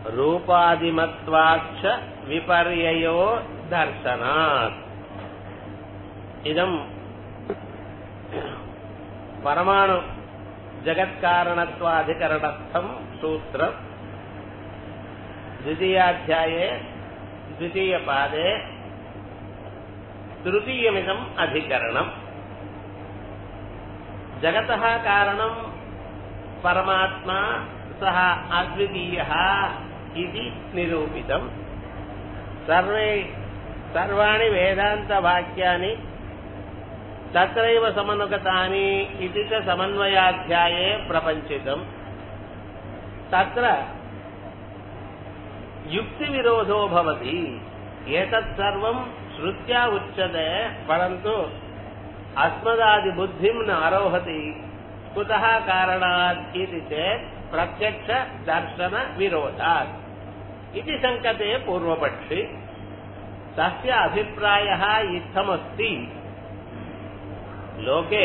रूपादिमत्वाच्च विपर्ययो दर्शनात् इदम् परमाणु जगत्कारणत्वाधिकरणस्थम् सूत्रम् द्वितीयाध्याये द्वितीयपादे तृतीयमिदम् अधिकरणम् जगतः कारणम् परमात्मा सः अद्वितीयः इति निरूपितम् सर्वे सर्वाणि वेदान्तवाक्यानि तत्रैव समनुगतानि इति च समन्वयाध्याये प्रपञ्चितम् तत्र युक्तिविरोधो भवति एतत् सर्वम् श्रुत्या उच्यते परन्तु अस्मदादिबुद्धिम् न आरोहति कुतः कारणात् इति चेत् प्रत्यक्षदर्शनविरोधात् इति सङ्कते पूर्वपक्षि तस्य अभिप्रायः इत्थमस्ति लोके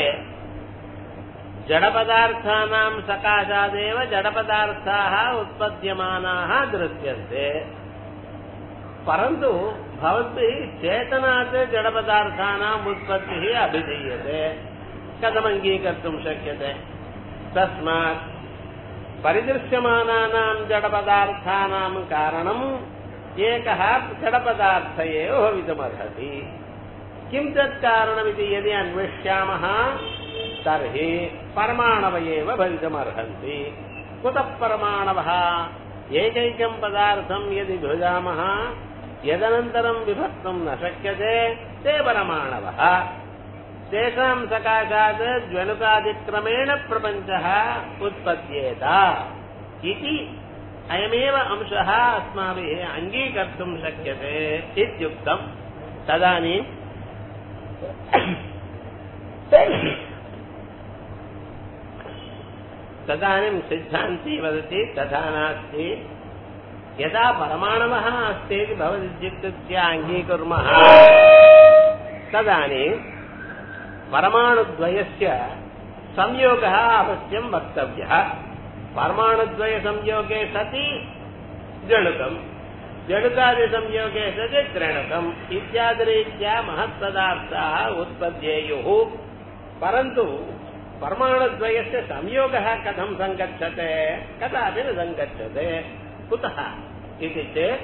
जडपदार्थानां सकाशादेव जडपदार्थाः उत्पद्यमानाः दृश्यन्ते परन्तु भवद्भिः चेतनात् जडपदार्थानाम् उत्पत्तिः अभिधीयते कथमङ्गीकर्तुं शक्यते तस्मात् परिदृश्यमानानां जडपदार्थानां कारणम् एकः जडपदार्थ एव भवितुमर्हति किं तत् कारणमिति यदि अन्विष्यामः तर्हि परमाणव एव भवितुमर्हन्ति कुतः परमाणवः एकैकं पदार्थं यदि भुजामः यदनन्तरं विभक्तुं न शक्यते ते परमाणवः तेषां सकाशात् ज्वलुकादिक्रमेण प्रपञ्चः उत्पद्येत इति अयमेव अंशः अस्माभिः अङ्गीकर्तुं शक्यते इत्युक्तम् तदानीं तदानीं सिद्धान्ती वदति तथा नास्ति यदा परमाणवः अस्ति इति भवदित्युक्तस्य अङ्गीकुर्मः तदानीं परमाणुद्वयस्य संयोगः अवश्यं वक्तव्यः परमाणुद्वयसंयोगे सति जणुकम् जडुकादिसंयोगे सति त्रणुकम् इत्यादिरीत्या महत्पदार्थाः उत्पद्येयुः परन्तु परमाणुद्वयस्य संयोगः कथं सङ्गच्छते कदापि न सङ्गच्छते कुतः इति चेत्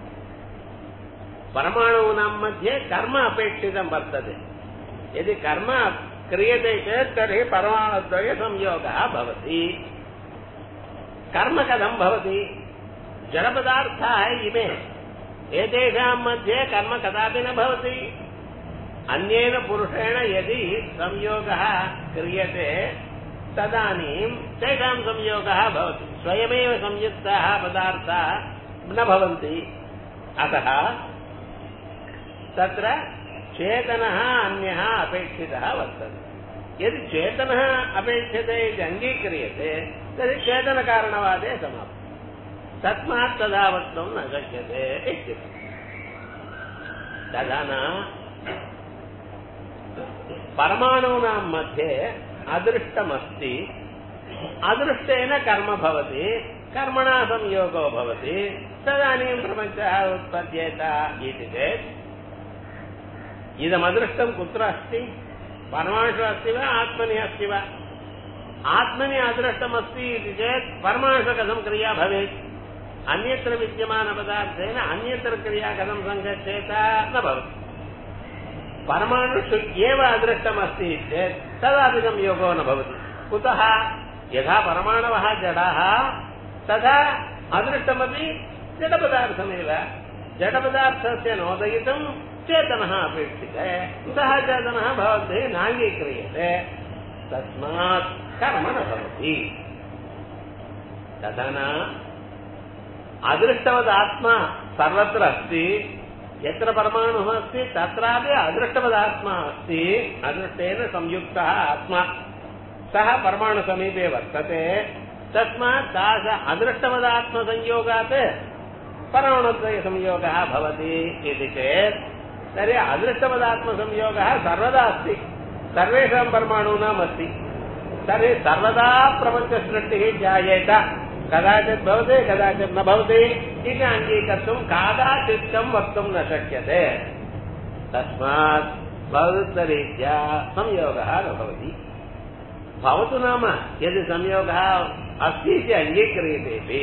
परमाणूनां मध्ये कर्म अपेक्षितं वर्तते यदि कर्म क्रियते चेत् तर्हि परमाणुद्वयसंयोगः भवति कर्म कथं भवति जडपदार्थाः इमे एतेषां मध्ये कर्म कदापि न भवति अन्येन पुरुषेण यदि संयोगः क्रियते तदानीं तेषां संयोगः भवति स्वयमेव संयुक्ताः पदार्थाः न भवन्ति अतः तत्र चेतनः अन्यः अपेक्षितः वर्तते यदि चेतनः अपेक्षते इति अङ्गीक्रियते तर्हि चेतनकारणवादे समाप्तम् तस्मात् तदा वक्तुं न शक्यते इत्युक्ते तदा न परमाणूनां मध्ये अदृष्टमस्ति अदृष्टेन कर्म भवति कर्मणा संयोगो भवति तदानीं प्रपञ्चः उत्पद्येत इति चेत् इदमदृष्टं कुत्र अस्ति परमाणुषु अस्ति वा आत्मनि अस्ति वा आत्मनि अदृष्टमस्ति इति चेत् परमाणुषु कथं क्रिया भवेत् अन्यत्र विद्यमानपदार्थेन अन्यत्र क्रिया कथं सङ्गच्छेत न भवति परमाणुषु एव अदृष्टमस्ति चेत् तदापि संयोगो न भवति कुतः यथा परमाणवः जडाः तथा अदृष्टमपि जडपदार्थमेव जडपदार्थस्य नोदयितुं चेतनः अपेक्षिते कुतः चेतनः भवद्भिः नाङ्गीक्रियते तस्मात् कर्म न भवति तथा न अदृष्टवदात्मा सर्वत्र अस्ति यत्र परमाणुः अस्ति तत्रापि अदृष्टवदात्मा अस्ति अदृष्टेन संयुक्तः आत्मा सः परमाणुसमीपे वर्तते तस्मात् तास अदृष्टवदात्मसंयोगात् परमाणुद्वयसंयोगः भवति इति चेत् तर्हि अदृष्टवदात्मसंयोगः सर्वदा अस्ति सर्वेषां परमाणूनाम् अस्ति तर्हि सर्वदा प्रपञ्चसृष्टिः जायेत कदाचित् भवति कदाचित् न भवति इति अङ्गीकर्तुं कादाचित्तं वक्तुं न शक्यते तस्मात् भवतरीत्या संयोगः न भवति भवतु नाम यदि संयोगः अस्ति इति अङ्गीक्रियतेपि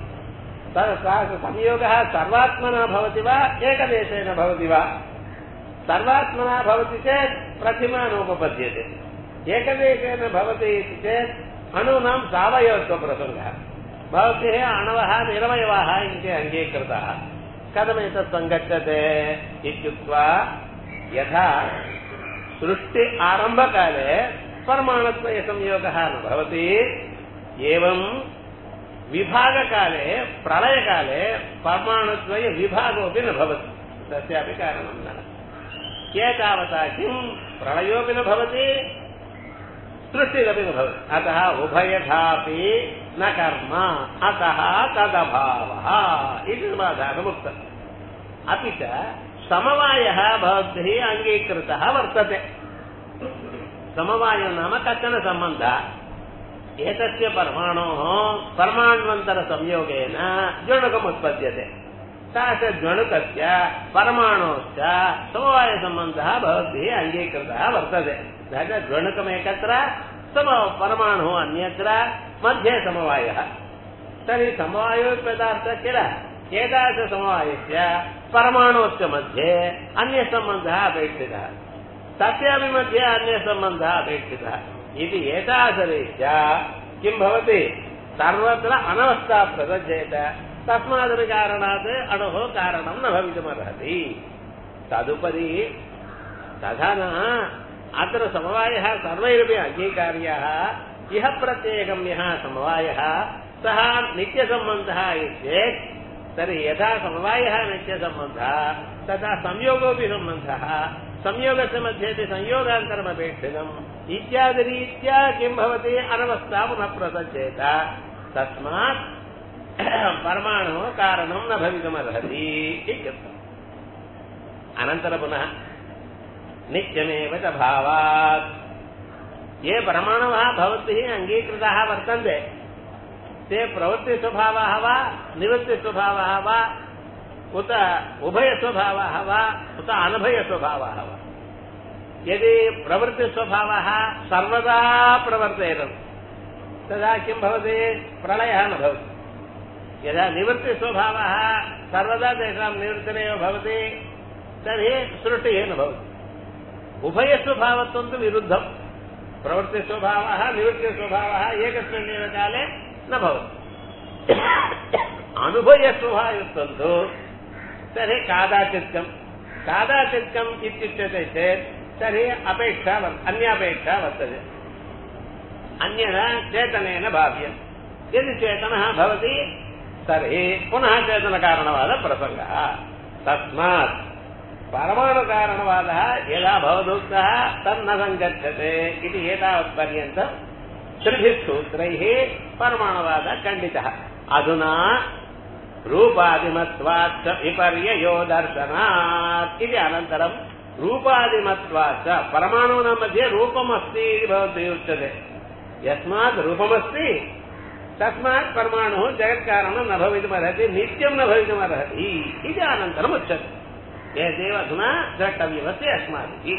संयोगः सर्वात्मना भवति वा एकदेशेन भवति वा सर्वात्मना भवति चेत् प्रतिमा नोपपद्यते एकदेशेन भवति इति चेत् अणूनां सावयवत्वप्रसङ्गः भवद्भिः अणवः निरवयवाः इति अङ्गीकृताः कथमेतत् सङ्गच्छते इत्युक्त्वा यथा सृष्टि आरम्भकाले परमाणुद्वयसंयोगः न भवति एवं विभागकाले प्रलयकाले परमाणुद्वय विभागोऽपि न भवति तस्यापि कारणं न एतावता किं प्रलयोऽपि न भवति सृष्टिरपि न भवति अतः उभयथापि न कर्म अतः तदभावः इति समाधानमुक्तम् अपि च समवायः भवद्भिः अङ्गीकृतः वर्तते समवायो नाम कश्चन सम्बन्धः एतस्य परमाणोः परमाण्वन्तरसंयोगेन ज्वणुकम् उत्पद्यते सा च ज्वणुकस्य परमाणोश्च समवायसम्बन्धः भवद्भिः अङ्गीकृतः वर्तते ज्वणुकमेकत्र सम परमाणुः अन्यत्र मध्ये समवायः तर्हि समवायोपदार्थः किल एतादृशसमवायस्य परमाणोश्च मध्ये अन्यसम्बन्धः अपेक्षितः तस्यापि मध्ये अन्यसम्बन्धः अपेक्षितः इति एतादृशरीत्या किं भवति सर्वत्र अनवस्था प्रसज्येत तस्मादपि कारणात् अणोः कारणं न भवितुमर्हति तदुपरि तथा न अत्र समवायः सर्वैरपि अङ्गीकार्यः इह प्रत्येकं यः समवायः सः नित्यसम्बन्धः चेत् तर्हि यथा समवायः नित्यसम्बन्धः तथा संयोगोऽपि सम्बन्धः संयोगस्य मध्ये संयोगान्तरमपेक्षितम् इत्यादिरीत्या किं भवति अनवस्था पुनः प्रसज्येत तस्मात् परमाणुः कारणं न भवितुमर्हति इत्युक्तम् अनन्तरं पुनः नित्यमेव च भावात् ये परमाणवः भवद्भिः अङ्गीकृताः वर्तन्ते ते प्रवृत्तिस्वभावाः वा निवृत्तिस्वभावाः वा उत उभयस्वभावाः वा उत अनभयस्वभावाः वा यदि प्रवृत्तिस्वभावः सर्वदा प्रवर्तेरन् तदा किं भवति प्रलयः न भवति यदा निवृत्तिस्वभावः सर्वदा तेषां निवृत्तिरेव भवति तर्हि सृष्टिः न भवति उभयस्वभावत्वं तु विरुद्धम् प्रवृत्तिस्वभावः निवृत्तिस्वभावः एकस्मिन्नेव काले न भवति अनुभयस्वभावत्वं तु तर्हि कादाचित्कम् कादाचित्कम् इत्युच्यते चेत् तर्हि अपेक्षा अन्यापेक्षा वर्तते अन्यः चेतनेन भाव्यम् यदि चेतनः भवति तर्हि पुनः चेतनकारणवादप्रसङ्गः तस्मात् परमाणुकारणवादः यदा भवदुक्तः तन्न सङ्गच्छते इति एतावत्पर्यन्तम् त्रिभिः सूत्रैः परमाणुवादः खण्डितः अधुना रूपादिमत्वाच्च विपर्ययो दर्शनात् इति अनन्तरं रूपादिमत्वाच्च परमाणूनां मध्ये रूपमस्ति इति भवद्भिः उच्यते यस्मात् रूपमस्ति तस्मात् परमाणुः जगत्कारणं न भवितुमर्हति नित्यं न भवितुमर्हति इति अनन्तरम् उच्यते एतदेव अधुना द्रष्टव्यमस्ति अस्माभिः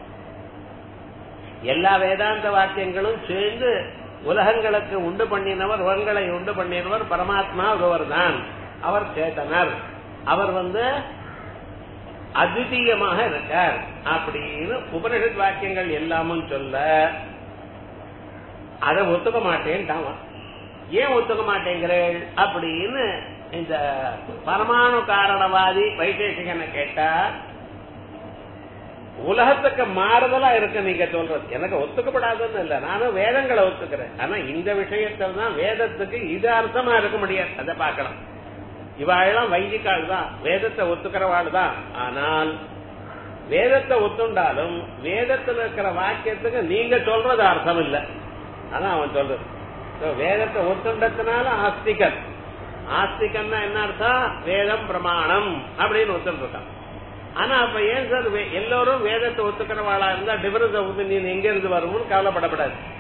எல்லா வேதாந்த வாக்கியங்களும் சேர்ந்து உலகங்களுக்கு உண்டு பண்ணினவர் உலகங்களை உண்டு பண்ணினவர் பரமாத்மா ஒருவர் தான் அவர் சேத்தனர் அவர் வந்து அத்விதீயமாக இருக்கார் அப்படின்னு உபனிஷத் வாக்கியங்கள் எல்லாமும் சொல்ல அதை ஒத்துக்க மாட்டேன்ட்டான் ஏன் ஒத்துக்க மாட்டேங்கிறேள் அப்படின்னு இந்த பரமாணு காரணவாதி வைசேஷிகனை கேட்டா உலகத்துக்கு மாறுதலா இருக்கு நீங்க சொல்றது எனக்கு ஒத்துக்கப்படாதுன்னு இல்ல நானும் வேதங்களை ஒத்துக்கிறேன் ஆனா இந்த விஷயத்துல தான் வேதத்துக்கு இது அர்த்தமா இருக்க முடியாது அதை பார்க்கலாம் இவாழெல்லாம் வைதிகால் தான் வேதத்தை ஒத்துக்கிறவாள் தான் ஆனால் வேதத்தை ஒத்துண்டாலும் வேதத்துல இருக்கிற வாக்கியத்துக்கு நீங்க சொல்றது அர்த்தம் இல்ல அதான் அவன் சொல்றது வேதத்தை ஒத்துண்டதுனால ஆஸ்திகன் ஆஸ்திகன்னா என்ன அர்த்தம் வேதம் பிரமாணம் அப்படின்னு ஒத்துருக்கான் ஆனா அப்ப ஏன் சார் எல்லோரும் வேதத்தை ஒத்துக்கிறவாளா இருந்தா டிஃபரன்ஸ் வந்து நீ எங்க இருந்து வரும்னு கவலைப்படப்படாது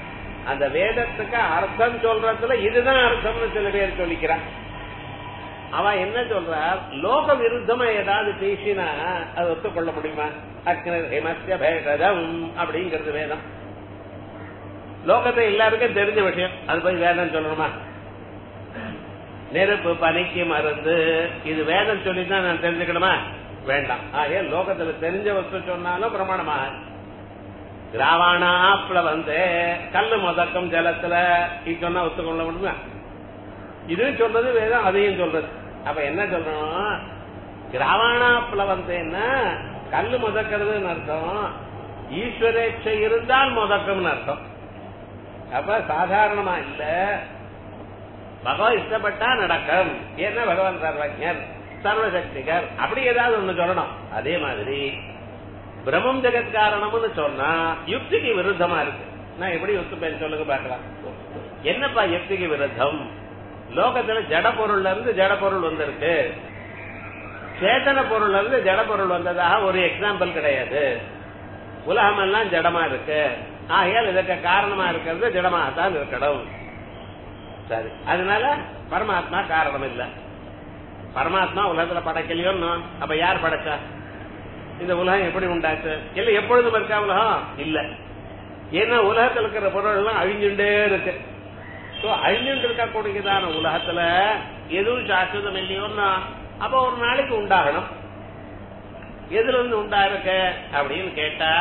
அந்த வேதத்துக்கு அர்த்தம் சொல்றதுல இதுதான் அர்த்தம்னு சில பேர் சொல்லிக்கிறான் அவன் என்ன சொல்றார் லோக விருத்தமா ஏதாவது பேசினா அது ஒத்துக்கொள்ள முடியுமா அக்னர் ஹிமஸ்ய பேஷதம் அப்படிங்கிறது வேதம் லோகத்தை எல்லாருக்கும் தெரிஞ்ச விஷயம் அது போய் வேதம் சொல்லணுமா நெருப்பு பனிக்கு மருந்து இது வேதம் சொல்லிதான் நான் தெரிஞ்சுக்கணுமா வேண்டாம் ஆகிய லோகத்துல தெரிஞ்ச வஸ்து சொன்னாலும் பிரமாணமா கிராவானாப்ல வந்து கல்லு முதக்கம் ஜலத்துல இது சொன்னா ஒத்துக்கொள்ள முடியுமா இதுவும் சொல்றது வேதம் அதையும் சொல்றது அப்ப என்ன சொல்றோம் கிராவானாப்ல வந்து என்ன கல்லு முதக்கிறதுன்னு அர்த்தம் ஈஸ்வரேட்சை இருந்தால் முதக்கம்னு அர்த்தம் அப்ப சாதாரணமா இல்ல பகவான் இஷ்டப்பட்டா நடக்கும் ஏன்னா பகவான் சர்வஜர் சர்வசக்திகர் அப்படி ஏதாவது ஒண்ணு சொல்லணும் அதே மாதிரி பிரம்மம் ஜெகத் காரணம்னு சொன்னா யுக்திக்கு விருத்தமா இருக்கு நான் எப்படி ஒத்துப்பேன் சொல்லுங்க பாக்கலாம் என்னப்பா யுக்திக்கு விருத்தம் லோகத்துல ஜட பொருள்ல இருந்து ஜட பொருள் வந்திருக்கு சேத்தன பொருள்ல இருந்து ஜட பொருள் வந்ததாக ஒரு எக்ஸாம்பிள் கிடையாது உலகம் எல்லாம் ஜடமா இருக்கு ஆகையால் இதற்கு காரணமா இருக்கிறது ஜடமாகத்தான் இருக்கணும் சரி அதனால பரமாத்மா காரணம் இல்ல பரமாத்மா உலகத்துல படைக்கலையோன்னு அப்ப யார் படைச்சா இந்த உலகம் எப்படி உண்டாச்சு இல்ல எப்பொழுதும் இருக்கா உலகம் இல்ல ஏன்னா உலகத்துல இருக்கிற பொருள் எல்லாம் அழிஞ்சுட்டே இருக்கு அழிஞ்சுட்டு இருக்கக்கூடியதான உலகத்துல எதுவும் சாஸ்வதம் இல்லையோன்னா அப்ப ஒரு நாளைக்கு உண்டாகணும் எதுல இருந்து உண்டா இருக்க அப்படின்னு கேட்டா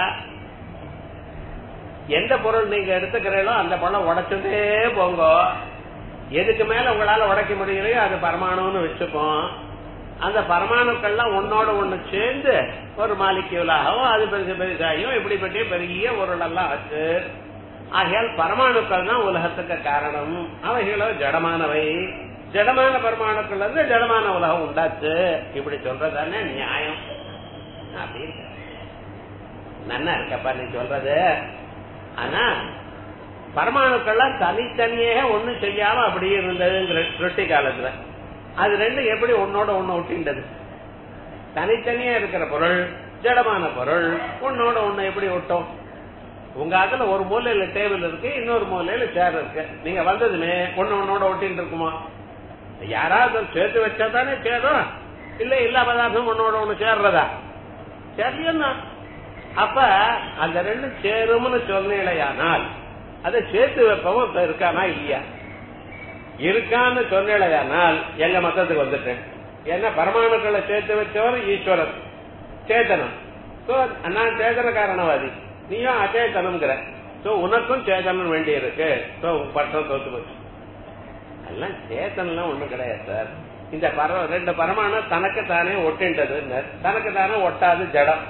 எந்த பொருள் நீங்க எடுத்துக்கிறீங்களோ அந்த பொருளை உடைச்சுட்டே போங்க எதுக்கு மேல உங்களால உடைக்க முடியலையோ அது பரமாணுன்னு வச்சுப்போம் அந்த பரமாணுக்கள்லாம் ஒன்னோட ஒண்ணு சேர்ந்து ஒரு மாலிக்யூலாகவும் அது பெருசு பெருசாயும் இப்படிப்பட்ட பெரிய பொருள் எல்லாம் ஆச்சு ஆகையால் பரமாணுக்கள் தான் உலகத்துக்கு காரணம் அவைகளோ ஜடமானவை ஜடமான பரமாணுக்கள் இருந்து ஜடமான உலகம் உண்டாச்சு இப்படி சொல்றதானே நியாயம் அப்படின்னு நன்னா இருக்கப்பா நீ சொல்றது ஆனா பரமாணுக்கள்லாம் தனித்தனியே ஒண்ணு செய்யாம அப்படியே இருந்ததுங்கிற திருஷ்டி காலத்துல அது ரெண்டு எப்படி ஒன்னோட ஒண்ணு ஒட்டின்றது தனித்தனியா இருக்கிற பொருள் ஜடமான பொருள் ஒன்னோட ஒண்ணு எப்படி ஒட்டும் உங்க அதுல ஒரு மூலையில டேபிள் இருக்கு இன்னொரு மூலையில சேர் இருக்கு நீங்க வந்ததுமே ஒண்ணு ஒன்னோட ஒட்டின்னு இருக்குமா யாராவது சேர்த்து வச்சா தானே சேரும் இல்ல எல்லா பதார்த்தம் ஒன்னோட ஒண்ணு சேர்றதா சரியா அப்ப அந்த ரெண்டு சேரும்னு சொன்னீழையானால் அதை சேர்த்து வைப்பவும் இப்ப இருக்கானா இல்லையா இருக்கான்னு சொன்னீழையானால் எங்க மத்தத்துக்கு வந்துட்டேன் ஏன்னா பரமாணுக்களை சேர்த்து வச்சவர் ஈஸ்வரன் சேத்தனம் நான் சேதன காரணவாதி நீயும் அச்சேதனம்ங்கிற சோ உனக்கும் சேதனம் வேண்டி இருக்கு சோ பட்டம் தோத்து போச்சு எல்லாம் சேத்தனம் ஒண்ணும் கிடையாது சார் இந்த பர ரெண்டு பரமாணு தனக்கு தானே ஒட்டின்றது தனக்கு தானே ஒட்டாது ஜடம்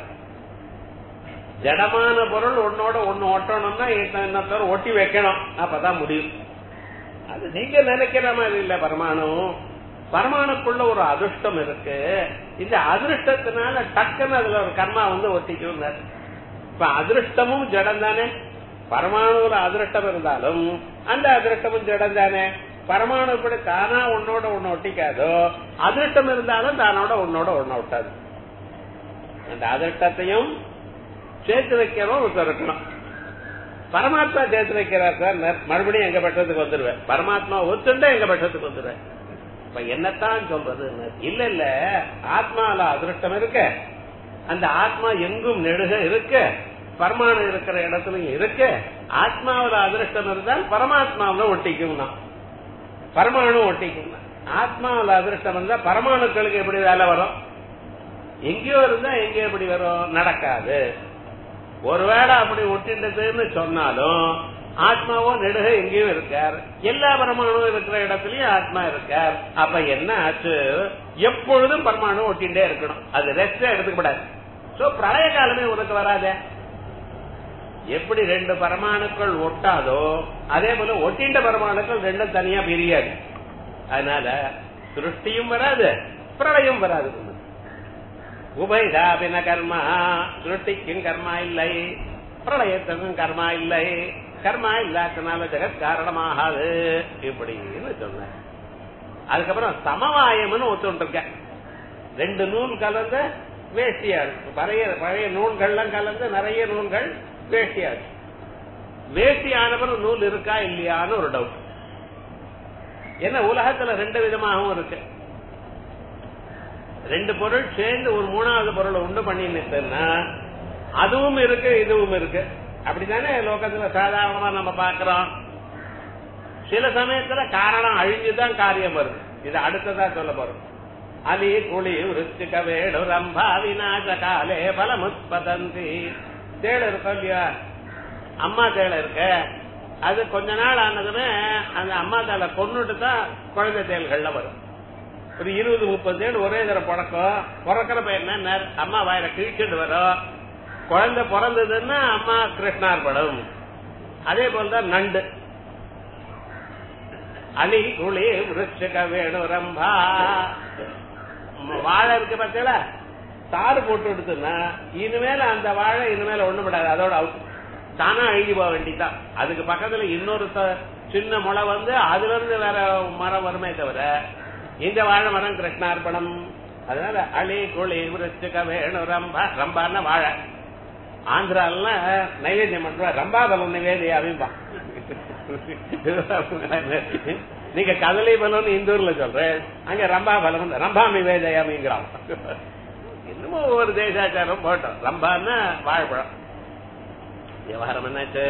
ஜடமான பொருள் ஒன்னோட ஒண்ணு ஒட்டணும்னா இன்னொருத்தர் ஒட்டி வைக்கணும் அப்பதான் முடியும் அது நீங்க நினைக்கிற மாதிரி இல்ல பரமாணு பரமாணுக்குள்ள ஒரு அதிர்ஷ்டம் இருக்கு இந்த அதிர்ஷ்டத்தினால டக்குன்னு அதுல ஒரு கர்மா வந்து ஒட்டிக்கும் இப்ப அதிருஷ்டமும் ஜடம் தானே பரமாணுல அதிருஷ்டம் இருந்தாலும் அந்த அதிருஷ்டமும் ஜடம் தானே பரமாணு இப்படி தானா உன்னோட ஒண்ணு ஒட்டிக்காதோ அதிருஷ்டம் இருந்தாலும் தானோட உன்னோட ஒண்ணு ஒட்டாது அந்த அதிருஷ்டத்தையும் சேர்த்து வைக்கிறோம் ஒருத்தர் இருக்கணும் பரமாத்மா சேர்த்து வைக்கிறார் சார் மறுபடியும் எங்க பட்சத்துக்கு வந்துருவேன் பரமாத்மா ஒத்துண்டா எங்க பட்சத்துக்கு வந்துருவேன் இப்ப என்னத்தான் சொல்றது இல்ல இல்ல ஆத்மால அதிருஷ்டம் இருக்க அந்த ஆத்மா எங்கும் நெடுக இருக்கு பரமாணு இருக்கிற இடத்துலயும் இருக்கு ஆத்மாவில அதிருஷ்டம் இருந்தால் பரமாத்மாவில ஒட்டிக்கும் பரமாணு ஒட்டிக்கும் ஆத்மாவில அதிருஷ்டம் இருந்தா பரமாணுக்களுக்கு எப்படி வேலை வரும் எங்கேயோ இருந்தா எங்கேயோ எப்படி வரும் நடக்காது ஒருவேளை அப்படி ஒட்டின்றதுன்னு சொன்னாலும் ஆத்மாவோ நெடுக எங்கேயும் இருக்கார் எல்லா பரமாணுவும் இருக்கிற இடத்துலயும் ஆத்மா இருக்கார் அப்ப என்ன ஆச்சு எப்பொழுதும் பரமாணு ஒட்டிண்டே இருக்கணும் அது ரெஸ்டே எடுத்துக்கப்படாது சோ பிரளய காலமே உனக்கு வராதே எப்படி ரெண்டு பரமாணுக்கள் ஒட்டாதோ அதே போல ஒட்டிண்ட பரமாணுக்கள் ரெண்டும் தனியா பிரியாது அதனால சிருஷ்டியும் வராது பிரளயம் வராது உபயதாபின கர்மா சிருஷ்டிக்கும் கர்மா இல்லை பிரளயத்துக்கும் கர்மா இல்லை கர்மா இல்லாதனால ஜெகத் காரணமாகாது இப்படின்னு சொன்ன அதுக்கப்புறம் சமவாயம்னு ஒத்துட்டு இருக்க ரெண்டு நூல் கலந்த வேஷ்டியாடு பழைய பழைய நூல்கள்லாம் கலந்து நிறைய நூல்கள் வேஷ்டியாடு வேஷ்டி ஆனவரும் நூல் இருக்கா இல்லையான்னு ஒரு டவுட் ஏன்னா உலகத்துல ரெண்டு விதமாகவும் இருக்கு ரெண்டு பொருள் சேர்ந்து ஒரு மூணாவது பொருளை உண்டு பண்ணிருந்தா அதுவும் இருக்கு இதுவும் இருக்கு அப்படித்தானே லோகத்துல சாதாரணமா நம்ம பாக்குறோம் சில சமயத்துல காரணம் அழிஞ்சுதான் காரியம் வருது இது அடுத்ததா சொல்ல போறோம் அலி குழி விருச்சிக வேடு ரம்பா விநாச காலே பலமுத்பதந்தி தேள் இருக்கும் இல்லையா அம்மா தேளை இருக்க அது கொஞ்ச நாள் ஆனதுமே அந்த அம்மா தேளை கொண்டுட்டு தான் குழந்தை தேள்கள்ல வரும் ஒரு இருபது முப்பது தேள் ஒரே தடவை பிறக்கும் பிறக்கிறப்ப என்ன அம்மா வாயில கிழிச்சுட்டு வரும் குழந்தை பிறந்ததுன்னா அம்மா கிருஷ்ணார்பணம் அதே போலதான் நண்டு அலி குழி விருச்சிக வேணு ரம்பா வாழை இருக்கு பார்த்தீங்களா தாறு போட்டு எடுத்துன்னா இனிமேல அந்த வாழை இனிமேல ஒண்ணு படாது அதோட அவுட் தானா அழுகி போக வேண்டிதான் அதுக்கு பக்கத்துல இன்னொரு சின்ன முளை வந்து அதுல இருந்து வேற மரம் வருமே தவிர இந்த வாழை மரம் கிருஷ்ணார்பணம் அதனால அழி குழி விருச்சிக வேணு ரம்பா ரம்பான்னா வாழை ஆந்திராலாம் நைவேத்தியம் பண்ற ரம்பாபலம் நிவேதியா அப்படின்பா நீங்க கதலி பலம்னு இந்தூர்ல சொல்றேன் அங்க ரம்பா பலம் ரம்பா நிவேதயாமிங்கிறான் இன்னமும் ஒவ்வொரு தேசாச்சாரம் போட்டோம் ரம்பான்னா வாழைப்பழம் விவகாரம் என்னாச்சு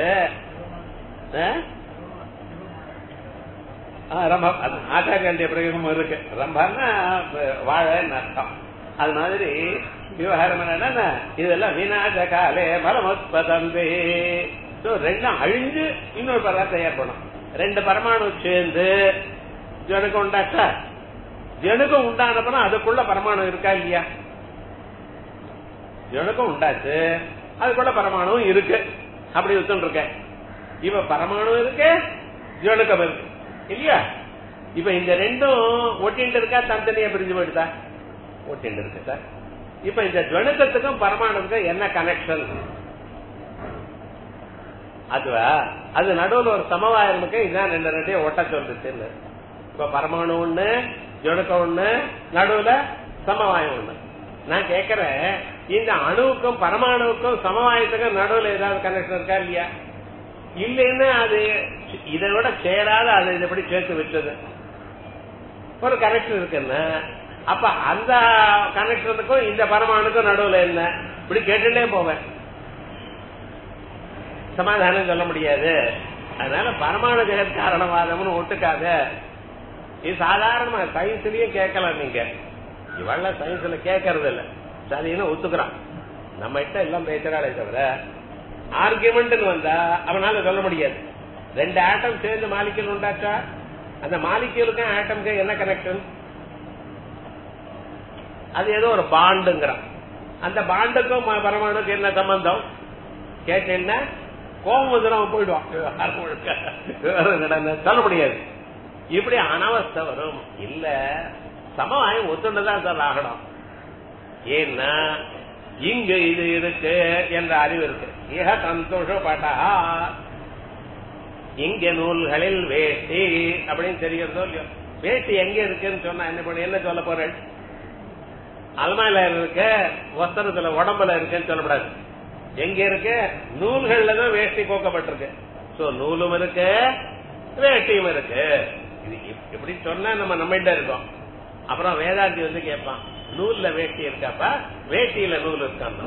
ரம்பா ஆச்சாரிய பிரயோகமும் இருக்கு ரம்பான்னா வாழைன்னு அர்த்தம் அது மாதிரி விவகாரம் என்னன்னா இதெல்லாம் விநாச காலே பலமுத்பதந்தே ரெண்டும் அழிஞ்சு இன்னொரு பதார்த்தம் ஏற்படும் ரெண்டு பரமாணு சேர்ந்து ஜனுக்கு உண்டாச்சா ஜனுக்கும் உண்டானப்பனா அதுக்குள்ள பரமாணு இருக்கா இல்லையா ஜனுக்கும் உண்டாச்சு அதுக்குள்ள பரமாணுவும் இருக்கு அப்படி வித்துட்டு இருக்க இப்ப பரமாணு இருக்கு ஜனுக்கம் இருக்கு இல்லையா இப்ப இந்த ரெண்டும் ஒட்டிட்டு இருக்கா தனித்தனியா பிரிஞ்சு போயிடுதா ஒட்டிட்டு இருக்கு சார் இப்ப இந்த ஜனுக்கத்துக்கும் பரமாணுக்கும் என்ன கனெக்ஷன் அதுவா அது நடுவில் ஒரு சமவாயம் இருக்கு இதான் ரெண்டு ரெண்டையும் ஒட்ட சொல்லுச்சுன்னு இப்ப பரமாணு ஒண்ணு ஜொடுக்கம் ஒண்ணு நடுவுல சமவாயம் ஒண்ணு நான் கேக்குறேன் இந்த அணுவுக்கும் பரமாணுவுக்கும் சமவாயத்துக்கும் நடுவுல ஏதாவது கனெக்ஷன் இருக்கா இல்லையா இல்லைன்னா அது இதை விட சேராத அது இதை எப்படி சேர்த்து வச்சது ஒரு கனெக்ஷன் இருக்குன்னா அப்ப அந்த கனெக்ஷனுக்கும் இந்த பரமாணுக்கும் நடுவுல என்ன இப்படி கேட்டுட்டே போவேன் சமாதானம் சொல்ல முடியாது அதனால பரமாணு ஜெகத் காரணவாதம்னு ஒட்டுக்காத இது சாதாரணமா சயின்ஸ்லயும் கேட்கலாம் நீங்க இவள சயின்ஸ்ல கேட்கறது இல்ல சரின்னு ஒத்துக்கிறான் நம்ம கிட்ட எல்லாம் பேசுறாளே தவிர ஆர்குமெண்ட் வந்தா அவனால சொல்ல முடியாது ரெண்டு ஆட்டம் சேர்ந்து மாலிக்கல் உண்டாச்சா அந்த மாலிக்கலுக்கும் ஆட்டம்க்கு என்ன கனெக்ஷன் அது ஏதோ ஒரு பாண்டுங்கிறான் அந்த பாண்டுக்கும் பரமாணுக்கும் என்ன சம்பந்தம் கேட்டேன்னா கோபம் வந்து நம்ம போயிடுவான் சொல்ல முடியாது இப்படி அனவஸ்தை வரும் இல்ல சமவாயம் ஒத்துண்டுதான் சார் ஆகணும் ஏன்னா இங்க இது இருக்கு என்ற அறிவு இருக்கு ஏக சந்தோஷப்பட்டா இங்க நூல்களில் வேட்டி அப்படின்னு தெரிகிறதோ இல்லையோ வேட்டி எங்க இருக்குன்னு சொன்னா என்ன பண்ண என்ன சொல்ல போறேன் அலமாயில இருக்க வஸ்திரத்துல உடம்புல இருக்குன்னு சொல்லக்கூடாது எங்க இருக்கு நூல்கள்ல தான் வேஷ்டி கோக்கப்பட்டிருக்கு சோ நூலும் இருக்கு வேட்டியும் இருக்கு இது இப்படி சொன்னா நம்ம நம்மகிட்ட இருக்கோம் அப்புறம் வேதாந்தி வந்து கேட்பான் நூல்ல வேட்டி இருக்காப்பா வேட்டியில நூல் இருக்கான்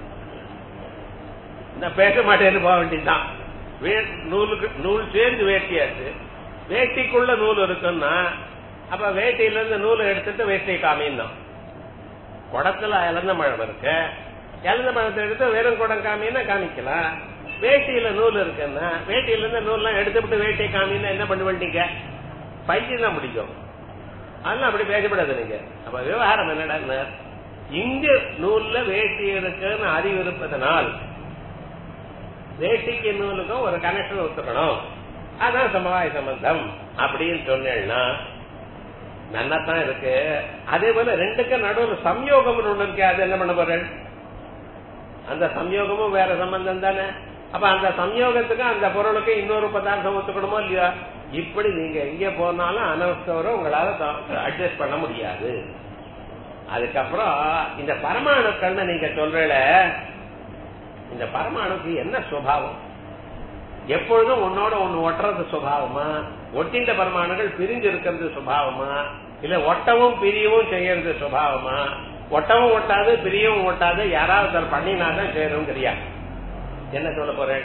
நான் பேச மாட்டேன்னு போக வேண்டியதுதான் நூலுக்கு நூல் சேர்ந்து வேட்டியாச்சு வேட்டிக்குள்ள நூல் இருக்குன்னா அப்ப வேட்டியில இருந்து நூலை எடுத்துட்டு வேட்டியை காமின்னோம் குடத்துல இழந்த மழம் இருக்கு இழந்த பழத்தை எடுத்து வெறும் குடம் காமின்னா காமிக்கலாம் வேட்டியில நூல் இருக்குன்னா வேட்டியில இருந்து நூல்லாம் எடுத்துவிட்டு வேட்டியை காமின்னா என்ன பண்ண வேண்டிங்க பையன் தான் பிடிக்கும் அதெல்லாம் அப்படி பேசப்படாது நீங்க அப்ப விவகாரம் என்னடா இங்க நூல்ல வேட்டி இருக்குன்னு அறிவு இருப்பதனால் வேட்டிக்கு நூலுக்கும் ஒரு கனெக்ஷன் ஒத்துக்கணும் அதான் சமவாய சம்பந்தம் அப்படின்னு சொன்னேன்னா நன்னாத்தான் இருக்கு அதே போல ரெண்டுக்கும் நடுவில் சம்யோகம் ஒண்ணு இருக்கு அது என்ன பண்ண போறேன் அந்த சம்யோகமும் வேற சம்பந்தம் தானே அப்ப அந்த சம்யோகத்துக்கு அந்த பொருளுக்கு இன்னொரு பதார்த்தம் ஒத்துக்கணுமோ இல்லையா இப்படி நீங்க எங்க போனாலும் அனவஸ்தவரை உங்களால அட்ஜஸ்ட் பண்ண முடியாது அதுக்கப்புறம் இந்த பரமாணுக்கள்னு நீங்க சொல்றல இந்த பரமாணுக்கு என்ன சுவாவம் எப்பொழுதும் உன்னோட ஒண்ணு ஒட்டுறது சுபாவமா ஒட்டின்ற பரமாணுகள் பிரிஞ்சு இருக்கிறது சுபாவமா இல்ல ஒட்டவும் பிரியவும் செய்யறது சுபாவமா ஒட்டவும் ஒட்டாது பிரியவும் ஒட்டாது யாராவது ஒருத்தர் பண்ணினாதான் செய்யணும் தெரியாது என்ன சொல்ல போறேன்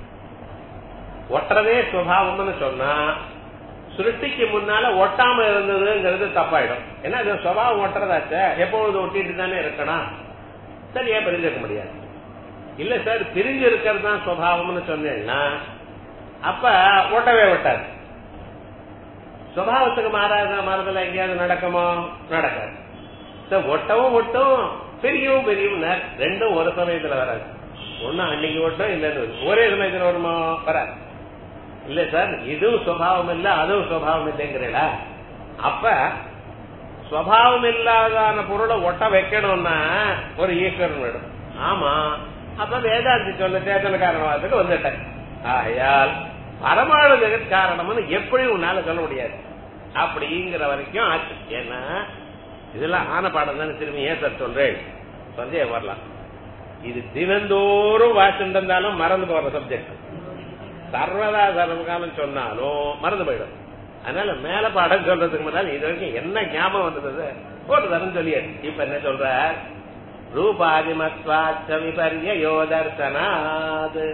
ஒட்டுறதே சுபாவம்னு சொன்னா சுருட்டிக்கு முன்னால ஒட்டாம இருந்ததுங்கிறது தப்பாயிடும் ஏன்னா அது சுபாவம் ஒட்டுறதாச்ச எப்பொழுது ஒட்டிட்டு தானே இருக்கணும் சரியா பிரிஞ்சிருக்க முடியாது இல்ல சார் பிரிஞ்சு இருக்கிறது தான் சுபாவம்னு சொன்னேன்னா அப்ப ஒட்டவே ஒட்டாது சுபாவத்துக்கு மாறாத மாறுதல எங்கேயாவது நடக்குமோ நடக்காது சார் ஒட்டவும் ஒட்டும் பெரியவும் பெரியவும் ரெண்டும் ஒரு சமயத்துல வராது ஒன்னும் அன்னைக்கு ஒட்டும் இல்லன்னு ஒரே சமயத்துல வருமோ வராது இல்ல சார் இதுவும் சுவாவம் இல்ல அதுவும் சுவாவம் இல்லைங்கிறீங்களா அப்ப சுவாவம் இல்லாதான பொருளை ஒட்ட வைக்கணும்னா ஒரு ஈஸ்வரன் வேணும் ஆமா அப்ப வேதாந்தி சொல்ல சேத்தன காரணவாதத்துக்கு வந்துட்டேன் ஆகையால் பரமாணு ஜெகத் காரணம்னு எப்படி உன்னால சொல்ல முடியாது அப்படிங்கிற வரைக்கும் ஆச்சு ஏன்னா இதெல்லாம் ஆன பாடம் தானே திரும்பி ஏன் சார் சொல்றேன் சந்தேகம் வரலாம் இது தினந்தோறும் வாசிட்டு இருந்தாலும் மறந்து போற சப்ஜெக்ட் சர்வதா சர்வகாலம் சொன்னாலும் மறந்து போயிடும் அதனால மேல பாடம் சொல்றதுக்கு முன்னாடி இது வரைக்கும் என்ன ஞாபகம் வந்தது ஒரு தரம் சொல்லியாரு இப்ப என்ன சொல்ற ரூபாதிமத்வாச்ச விபரிய யோதர்சனாது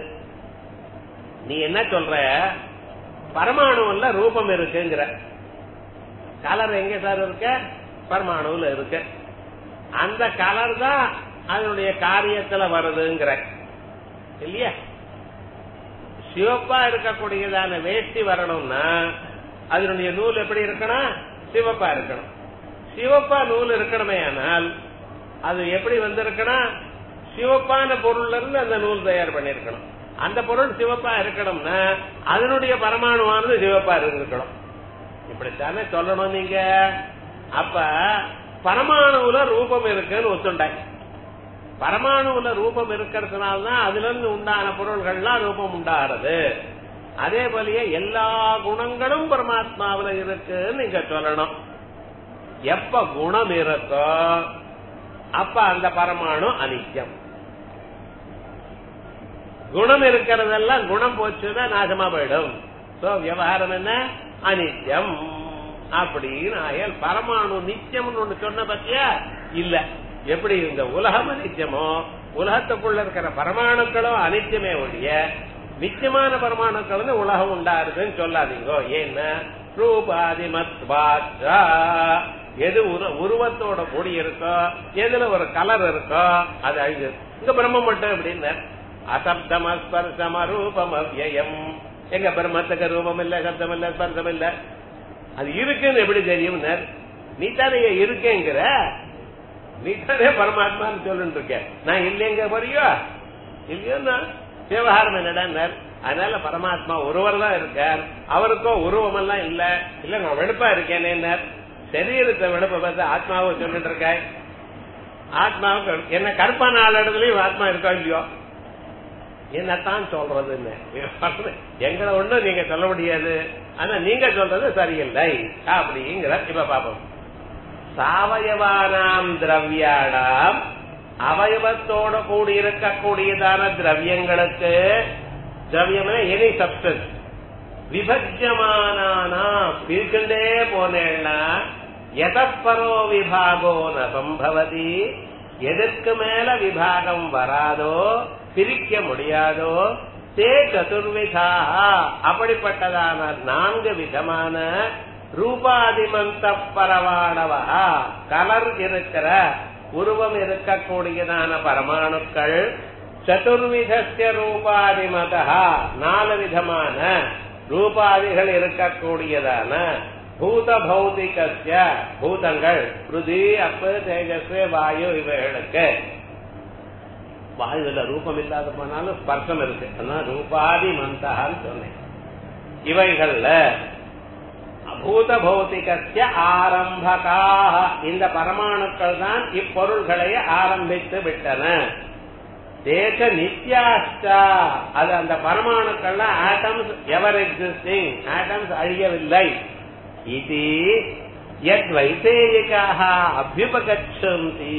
நீ என்ன சொல்ற பரமாணுல ரூபம் இருக்குங்கிற கலர் எங்க சார் இருக்க பரமாணுல இருக்கு அந்த கலர் தான் அதனுடைய காரியத்துல வருதுங்கிற இல்லையா சிவப்பா இருக்கக்கூடியதான வேஷ்டி வரணும்னா அதனுடைய நூல் எப்படி இருக்கணும் சிவப்பா இருக்கணும் சிவப்பா நூல் இருக்கணுமே ஆனால் அது எப்படி வந்திருக்கணும் சிவப்பான பொருள்ல இருந்து அந்த நூல் தயார் பண்ணிருக்கணும் அந்த பொருள் சிவப்பா இருக்கணும்னா அதனுடைய பரமாணுவானது சிவப்பா இருக்கணும் இப்படித்தானே சொல்லணும் நீங்க அப்ப பரமாணுல ரூபம் இருக்குன்னு ஒத்துண்டாய் பரமாணுல ரூபம் இருக்கிறதுனால்தான் அதுல இருந்து உண்டான பொருள்கள்லாம் ரூபம் உண்டாகிறது அதே போலயே எல்லா குணங்களும் பரமாத்மாவில இருக்குன்னு நீங்க சொல்லணும் எப்ப குணம் இருக்கோ அப்ப அந்த பரமாணு அனித்யம் குணம் இருக்கிறதெல்லாம் குணம் போச்சுன்னா நாசமா போயிடும் சோ விவகாரம் என்ன அனித்யம் அப்படின்னு ஆயல் பரமாணு நித்தியம்னு ஒண்ணு சொன்ன பத்தியா இல்ல எப்படி இந்த உலகம் அனித்தியமோ உலகத்துக்குள்ள இருக்கிற பரமாணுக்களும் அனித்தியமே ஒழிய நித்தியமான பரமாணுக்கள் உலகம் உண்டாருதுன்னு சொல்லாதீங்க ஏன்னா ரூபாதிமத்வாச்சா எது உருவத்தோட கூடி இருக்கோ எதுல ஒரு கலர் இருக்கோ அது அழிஞ்சு இங்க பிரம்மம் மட்டும் அப்படின்னு அசப்தம் ஸ்பர்சம் அரூபம் அவ்யயம் எங்க பிரம்மத்துக்கு ரூபம் இல்ல சப்தம் இல்ல ஸ்பர்சம் இல்ல அது இருக்குன்னு எப்படி தெரியும் நீ தானே இருக்கேங்கிற நீ தானே பரமாத்மான்னு சொல்லிட்டு இருக்க நான் இல்லைங்க போறியோ இல்லையோன்னா விவகாரம் என்னடா அதனால பரமாத்மா ஒருவர் தான் இருக்கார் அவருக்கும் உருவம் எல்லாம் இல்ல இல்ல நான் வெளுப்பா இருக்கேனே சரீரத்தை வெளுப்ப பார்த்து ஆத்மாவை சொல்லிட்டு இருக்க ஆத்மாவுக்கு என்ன கருப்பான ஆள் இடத்துலயும் ஆத்மா இருக்கா இல்லையோ என்னத்தான் சொல்றதுன்னு எங்களை ஒண்ணும் நீங்க சொல்ல முடியாது ஆனா நீங்க சொல்றது சரியில்லை அப்படிங்கிற இப்ப பாப்போம் சாவயவானாம் திரவியாடாம் அவயவத்தோட கூடி இருக்கக்கூடியதான திரவியங்களுக்கு திரவியம் எனி சப்டன்ஸ் விபஜ்யமானா பிரிச்சுட்டே போனேன்னா எதப்பரோ விபாகோ ந சம்பவதி எதற்கு மேல விபாகம் வராதோ பிரிக்க முடியாதோ தே சதுர்விதா அப்படிப்பட்டதான நான்கு விதமான ரூபாதிமந்த பரவானவா கலர் இருக்கிற உருவம் இருக்கக்கூடியதான பரமாணுக்கள் சதுர்விதஸ்ய ரூபாதிமதா நாலு விதமான ரூபாதிகள் இருக்கக்கூடியதான பூத பௌதிகஸ்ய பூதங்கள் பிருதி அப்பு தேஜஸ் வாயு இவைகளுக்கு வாயுல ரூபம் இல்லாத போனாலும் ஸ்பர்சம் இருக்கு அதான் ரூபாதி மந்தான்னு சொன்னேன் இவைகள்ல பூத பௌதிகஸ்ய ஆரம்பகாக இந்த பரமாணுக்கள் தான் இப்பொருள்களை ஆரம்பித்து விட்டன தேச நித்யாஷ்டா அது அந்த பரமாணுக்கள்ல ஆட்டம்ஸ் எவர் எக்ஸிஸ்டிங் ஆட்டம்ஸ் அழியவில்லை இது எத் வைசேயிக்காக அபியுபகச்சந்தி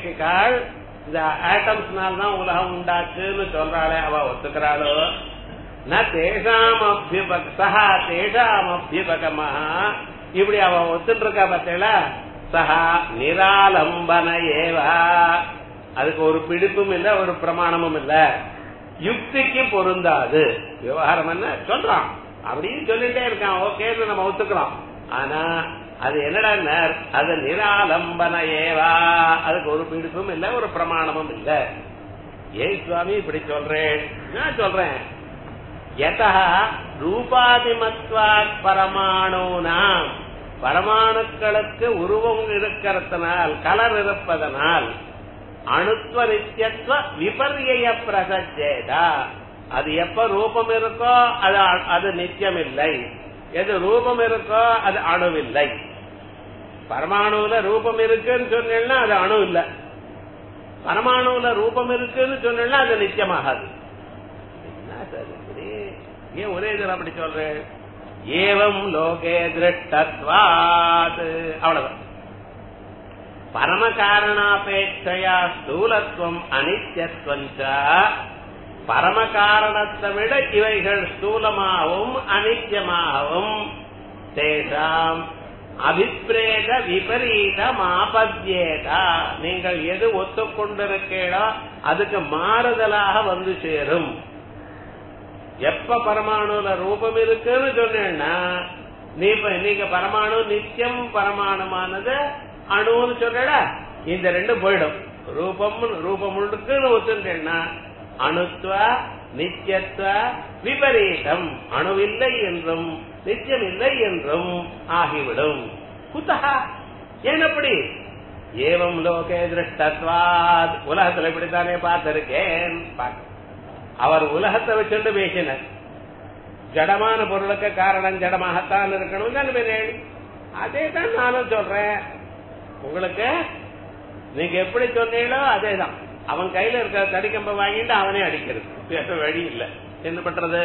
வைசேஷிகாள் இந்த ஆட்டம்ஸ்னால தான் உலகம் உண்டாச்சுன்னு சொல்றாளே அவ ஒத்துக்கிறாளோ ந தேஷாம் அபியுபக சஹா தேஷாம் அபியுபகமா இப்படி அவ ஒத்துட்டு இருக்கா பார்த்தீங்களா சஹா நிராலம்பன ஏவா அதுக்கு ஒரு பிடிப்பும் இல்ல ஒரு பிரமாணமும் இல்ல யுக்திக்கு பொருந்தாது விவகாரம் என்ன சொல்றான் அப்படின்னு சொல்லிட்டே இருக்கான் ஓகேன்னு நம்ம ஒத்துக்கிறோம் ஆனா அது என்னடா அது நிராலம்பன ஏவா அதுக்கு ஒரு பிடிப்பும் இல்ல ஒரு பிரமாணமும் இல்ல ஏன் சுவாமி இப்படி சொல்றேன் நான் சொல்றேன் யதா ரூபாதிமத்வாத் பரமாணுனாம் பரமாணுக்களுக்கு உருவம் இருக்கிறதுனால் கலர் இருப்பதனால் அணுத்வ நித்தியத்துவ விபர்ய பிரசஜேதா அது எப்ப ரூபம் இருக்கோ அது அது நித்தியம் இல்லை எது ரூபம் இருக்கோ அது அணுவில்லை பரமாணுல ரூபம் இருக்குன்னு சொன்னீங்கன்னா அது அணு இல்ல பரமாணுல ரூபம் இருக்குன்னு சொன்னீங்கன்னா அது நித்தியமாகாது என்ன சார் இப்படி ஏன் ஒரே இதில் அப்படி சொல்றேன் ஏவம் லோகே திருஷ்டத்வாத் அவ்வளவுதான் பரம காரணாபேட்சையா ஸ்தூலத்துவம் அனித்யத்துவம் பரம காரணத்தை விட இவைகள் ஸ்தூலமாகவும் அனித்தியமாகவும் தேசாம் அபிப்பிரேத விபரீதம் ஆபத்தியேதா நீங்கள் எது ஒத்துக்கொண்டிருக்கீங்களோ அதுக்கு மாறுதலாக வந்து சேரும் எப்ப பரமாணுல ரூபம் இருக்குன்னு சொன்னேன்னா நீ நீங்க பரமாணு நித்தியம் பரமாணுமானது அணுன்னு சொல்லல இந்த ரெண்டும் போயிடும் ரூபம் ரூபம் இருக்குன்னு ஒத்துட்டேன்னா அணுத்துவ நித்தியத்துவ விபரீதம் அணுவில்லை என்றும் நித்தியம் இல்லை என்றும் ஆகிவிடும் குத்தகா ஏன் அப்படி ஏவம் லோகே திருஷ்டத்வாத் உலகத்துல இப்படித்தானே பார்த்திருக்கேன் அவர் உலகத்தை வச்சுட்டு பேசினார் ஜடமான பொருளுக்கு காரணம் ஜடமாகத்தான் இருக்கணும் தானே அதே தான் நானும் சொல்றேன் உங்களுக்கு நீங்க எப்படி சொன்னீங்களோ அதே தான் அவன் கையில இருக்கிற தடிக்கம்ப வாங்கிட்டு அவனே அடிக்கிறது வேற வழி இல்ல என்ன பண்றது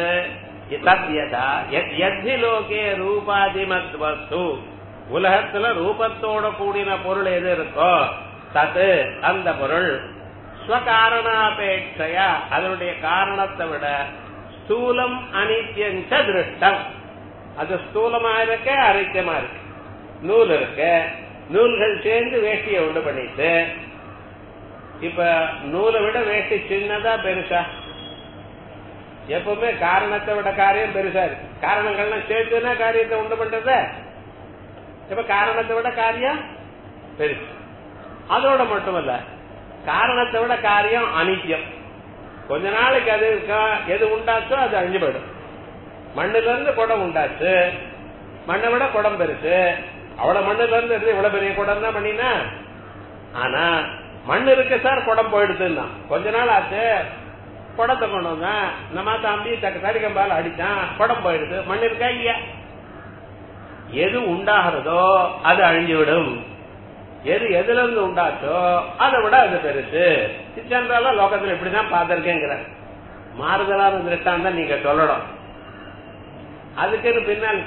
எத்தி லோகே ரூபாதிமத் வஸ்து உலகத்துல ரூபத்தோட கூடின பொருள் எது இருக்கோ தது அந்த பொருள் ஸ்வகாரணாபேட்சையா அதனுடைய காரணத்தை விட ஸ்தூலம் அனித்தியஞ்ச திருஷ்டம் அது ஸ்தூலமா இருக்க அனித்தியமா இருக்கு நூல் இருக்கு நூல்கள் சேர்ந்து வேஷ்டியை உண்டு பண்ணிட்டு இப்ப நூலை விட வேஷ்டி சின்னதா பெருசா எப்பவுமே காரணத்தை விட காரியம் பெருசா இருக்கு காரணங்கள்லாம் சேர்த்துனா காரியத்தை உண்டு பண்றத இப்ப காரணத்தை விட காரியம் பெருசு அதோட மட்டுமல்ல காரணத்தை விட காரியம் அனித்தியம் கொஞ்ச நாளைக்கு அது எது உண்டாச்சோ அது அழிஞ்சு போயிடும் மண்ணுல இருந்து குடம் உண்டாச்சு மண்ணை விட குடம் பெருசு அவ்வளவு மண்ணுல இருந்து இருந்து இவ்வளவு பெரிய குடம் தான் பண்ணினா ஆனா மண் இருக்கு சார் குடம் போயிடுதுன்னா கொஞ்ச நாள் ஆச்சு குடத்தை கொண்டு வந்தான் நம்ம தம்பி தக்க தடிக்கம்பால் அடிச்சான் குடம் போயிடுது மண் இருக்கா இல்லையா எது உண்டாகிறதோ அது அழிஞ்சுவிடும் எது எதுல இருந்து உண்டாச்சோ அதை விட அது பெருசு சென்றாலும் லோகத்துல இப்படிதான் பார்த்திருக்கேங்கிற மாறுதலான திருஷ்டாந்தம் நீங்க சொல்லணும் அதுக்குன்னு பின்னால்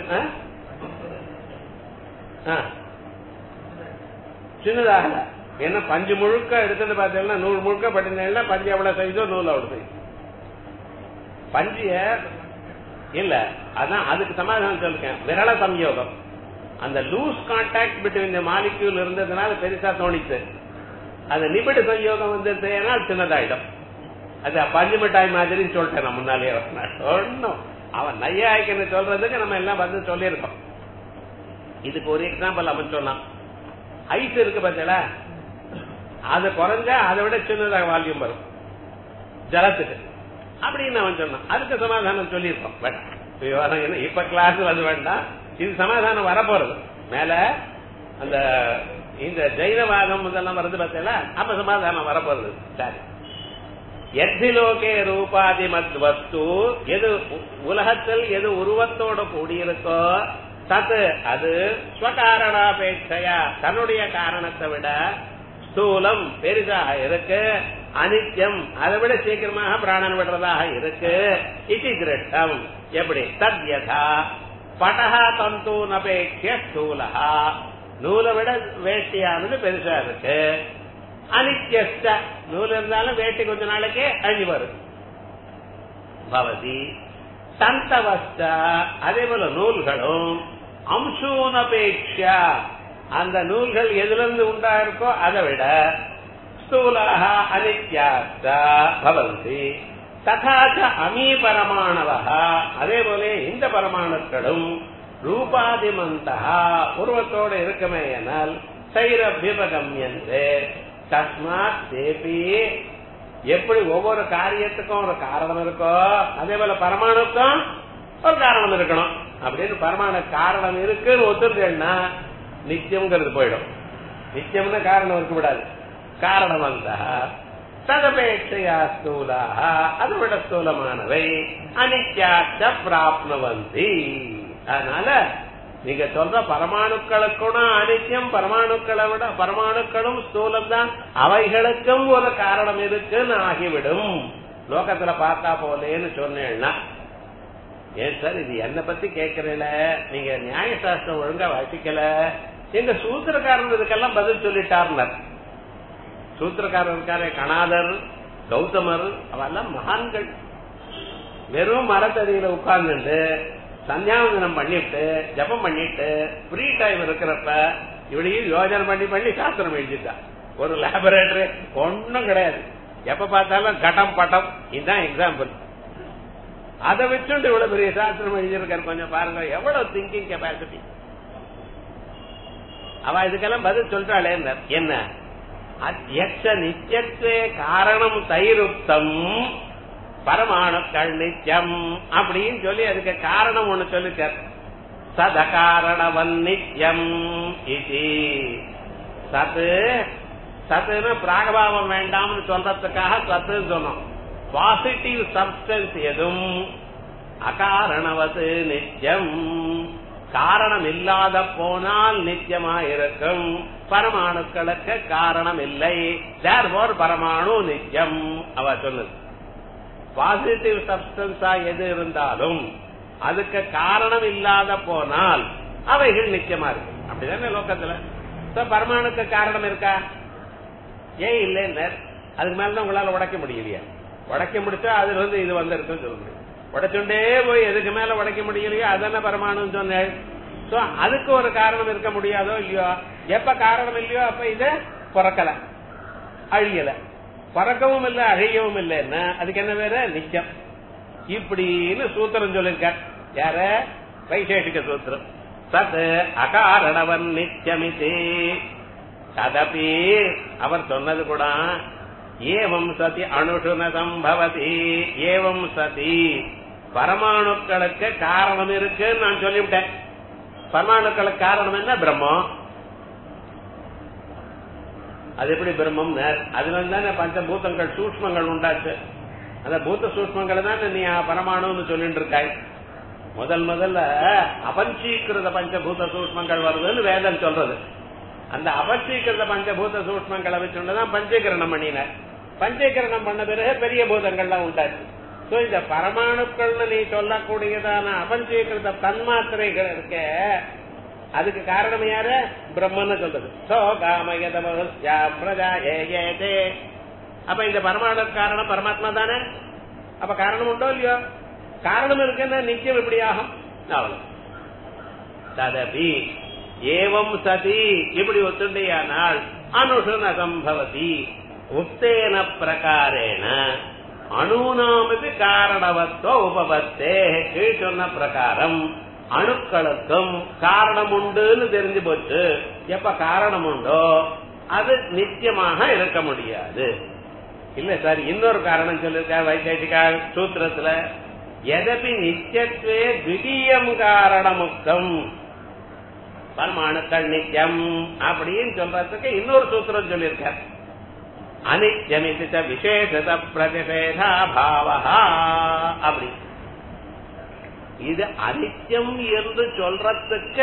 சின்னதாகல ஏன்னா பஞ்சு முழுக்க எடுத்துட்டு பார்த்தீங்கன்னா நூறு முழுக்க படினா பஞ்சு எவ்வளவு சைஸோ நூல் அவ்வளவு சைஸ் பஞ்சிய இல்ல அதான் அதுக்கு சமாதானம் சொல்லிருக்கேன் விரல சம்யோகம் அந்த loose contact between the molecule இருந்ததுனால பெருசா தோணிச்சு அது நிபிட சம்யோகம் வந்ததுனா சின்னதாயிடும் அது பஞ்சு மிட்டாய் மாதிரி சொல்லிட்டேன் நான் முன்னாலே ஒன்னும் அவன் நையாய்க்குன்னு சொல்றதுக்கு நம்ம எல்லாம் வந்து சொல்லியிருக்கோம் இதுக்கு ஒரு எக்ஸாம்பிள் அவன் சொன்னான் ஐஸ் இருக்கு பார்த்தீங்களா அது குறைஞ்சா அதை விட சின்னதாக வால்யூம் வரும் ஜலத்துக்கு அப்படின்னு அவன் சொன்னான் அதுக்கு சமாதானம் சொல்லியிருக்கோம் விவகாரம் என்ன இப்ப கிளாஸ் அது வேண்டாம் இது சமாதானம் வரப்போறது மேல அந்த இந்த ஜெயினவாதம் இதெல்லாம் வருது பார்த்தீங்களா அப்ப சமாதானம் வரப்போறது சரி எத்திலோகே ரூபாதிமத் வஸ்து எது உலகத்தில் எது உருவத்தோட கூடியிருக்கோ தத்து அது ஸ்வகாரணாபேட்சையா தன்னுடைய காரணத்தை விட ஸ்தூலம் பெரிதாக இருக்கு அனித்யம் அதை விட சீக்கிரமாக பிராணன் விடுறதாக இருக்கு இது திருஷ்டம் எப்படி தத்யதா படகா தந்து நபேட்சிய ஸ்தூலகா நூலை விட வேஷ்டியானது பெருசா இருக்கு அனித்யஸ்ட நூல் இருந்தாலும் வேட்டி கொஞ்ச நாளைக்கே அழிஞ்சு வரும் பவதி தந்தவஸ்த அதே போல நூல்களும் அம்சூனபேட்சா அந்த நூல்கள் எதுல இருந்து உண்டா இருக்கோ அதை விட ஸ்தூலாக அனித்யாஸ்தா பவந்தி ததாச்ச அமீ பரமாணவா அதே போல இந்த பரமாணுக்களும் ரூபாதிமந்தா உருவத்தோடு இருக்குமே எனால் சைரபியபகம்யந்தே தஸ்மாத் தேபி எப்படி ஒவ்வொரு காரியத்துக்கும் ஒரு காரணம் இருக்கோ அதே போல பரமாணுக்கும் ஒரு காரணம் இருக்கணும் அப்படின்னு பரமாணு காரணம் இருக்குன்னு ஒத்துட்டேன்னா நித்தியம்ங்கிறது போயிடும் நித்தியம்னு காரணம் இருக்க விடாது காரணம் அந்த ததபேட்சையா ஸ்தூலாக அதை விட ஸ்தூலமானவை அனித்யாச்ச பிராப்னுவந்தி அதனால நீங்க சொல்ற பரமாணுக்களுக்கும் அனித்தியம் பரமாணுக்களை விட பரமாணுக்களும் ஸ்தூலம் தான் அவைகளுக்கும் ஒரு காரணம் இருக்குன்னு ஆகிவிடும் லோகத்துல பார்த்தா போலேன்னு சொன்னேன்னா ஏன் சார் இது என்ன பத்தி கேட்கறீல நீங்க நியாயசாஸ்திரம் ஒழுங்கா வாசிக்கல எங்க சூத்திரக்காரன் இதுக்கெல்லாம் பதில் சொல்லிட்டார்னர் சூத்திரக்காரர் இருக்காரு கணாதர் கௌதமர் அவெல்லாம் மகான்கள் வெறும் மரத்தடியில உட்கார்ந்துட்டு சந்தியாவந்தனம் பண்ணிட்டு ஜபம் பண்ணிட்டு ஃப்ரீ டைம் இருக்கிறப்ப இப்படியும் யோஜனை பண்ணி பண்ணி சாஸ்திரம் எழுதிட்டா ஒரு லேபரேட்டரி ஒன்னும் கிடையாது எப்ப பார்த்தாலும் கட்டம் பட்டம் இதுதான் எக்ஸாம்பிள் அதை வச்சுட்டு இவ்வளவு பெரிய சாஸ்திரம் எழுதியிருக்காரு கொஞ்சம் பாருங்க எவ்வளவு திங்கிங் கெப்பாசிட்டி அவ இதுக்கெல்லாம் பதில் சொல்றாளே என்ன அத்தியட்ச நித்தியத்துவே காரணம் தைருப்தம் பரமாணுக்கள் நித்தியம் அப்படின்னு சொல்லி அதுக்கு காரணம் ஒண்ணு சொல்லிச்சார் சதகாரணவன் நித்தியம் இது சத்து சத்துன்னு பிராகபாவம் வேண்டாம்னு சொல்றதுக்காக சத்துன்னு சொன்னோம் பாசிட்டிவ் சப்ஸ்டன்ஸ் எதுவும் அகாரணவது நித்தியம் காரணம் இல்லாத போனால் நித்தியமா இருக்கும் பரமாணுக்களுக்கு காரணம் இல்லை தேர்வோர் பரமாணு நித்தியம் அவ சொன்னது பாசிட்டிவ் சப்ஸ்டன்ஸா எது இருந்தாலும் அதுக்கு காரணம் இல்லாத போனால் அவைகள் நிச்சயமா இருக்கு அப்படிதானே லோக்கத்துல பரமாணுக்கு காரணம் இருக்கா ஏன் இல்லைன்னு அதுக்கு மேலதான் உங்களால உடைக்க முடியலையா உடைக்க முடிச்சா அதுல இருந்து இது வந்திருக்குன்னு சொல்ல முடியும் உடைச்சுண்டே போய் எதுக்கு மேல உடைக்க முடியலையோ அதென்ன பரமாணுன்னு சொன்னேன் சோ அதுக்கு ஒரு காரணம் இருக்க முடியாதோ இல்லையோ எப்ப காரணம் இல்லையோ அப்ப இத பிறக்கல அழியல பறக்கவும் இல்லை அழியவும் இல்லைன்னா அதுக்கு என்ன வேற நிச்சயம் இப்படின்னு சூத்திரம் சொல்லிருக்க யார வைசேஷிக சூத்திரம் சத் அகாரணவன் நித்தியமிதி ததபி அவர் சொன்னது கூட ஏவம் சதி அணுஷுன சம்பவதி ஏவம் சதி பரமாணுக்களுக்கு காரணம் இருக்குன்னு நான் சொல்லிவிட்டேன் பரமாணுக்களுக்கு காரணம் என்ன பிரம்மம் அது எப்படி பிரம்மம் அதுல தானே பஞ்சபூதங்கள் சூஷ்மங்கள் உண்டாச்சு அந்த பூத்த சூஷ்மங்களை தான் நீ பரமாணுன்னு சொல்லிட்டு இருக்காய் முதல் முதல்ல அபஞ்சீகிருத பஞ்சபூத சூஷ்மங்கள் வருதுன்னு வேதம் சொல்றது அந்த அபஞ்சீகிருத பஞ்சபூத சூஷ்மங்களை வச்சுதான் பஞ்சீகரணம் பண்ணினார் பஞ்சீகரணம் பண்ண பிறகு பெரிய பூதங்கள்லாம் உண்டாச்சு சோ இந்த பரமாணுக்கள்னு நீ சொல்லக்கூடியதான அபஞ்சீகிருத தன்மாத்திரைகள் இருக்க அதுக்கு காரணம் யாரு பிரம்மன்னு சொல்றது சோ காமயதமஸ்யா பிரஜா ஏதே அப்ப இந்த பரமாணு காரணம் பரமாத்மா தானே அப்ப காரணம் உண்டோ இல்லையோ காரணம் இருக்குன்னா நிச்சயம் இப்படி ஆகும் அவ்வளவு ததபி ஏவம் சதி இப்படி ஒத்துண்டையானால் அனுஷன சம்பவதி உக்தேன பிரகாரேன அணுனாமது காரணவத்தோ உபபத்தே கீழ் சொன்ன பிரகாரம் அணுக்களுக்கும் காரணம் உண்டுன்னு தெரிஞ்சு போச்சு எப்ப காரணம் உண்டோ அது நிச்சயமாக இருக்க முடியாது இல்ல சார் இன்னொரு காரணம் சொல்லிருக்க வைசேஷிகா சூத்திரத்துல எதபி நித்தியத்துவே திடீயம் காரணமுக்தம் பரமாணுக்கள் நித்தியம் அப்படின்னு சொல்றதுக்கு இன்னொரு சூத்திரம் சொல்லியிருக்கார் அனித்யமித்த விசேஷத பிரதிஷேதா பாவா அப்படி இது அனித்யம் என்று சொல்றதுக்கு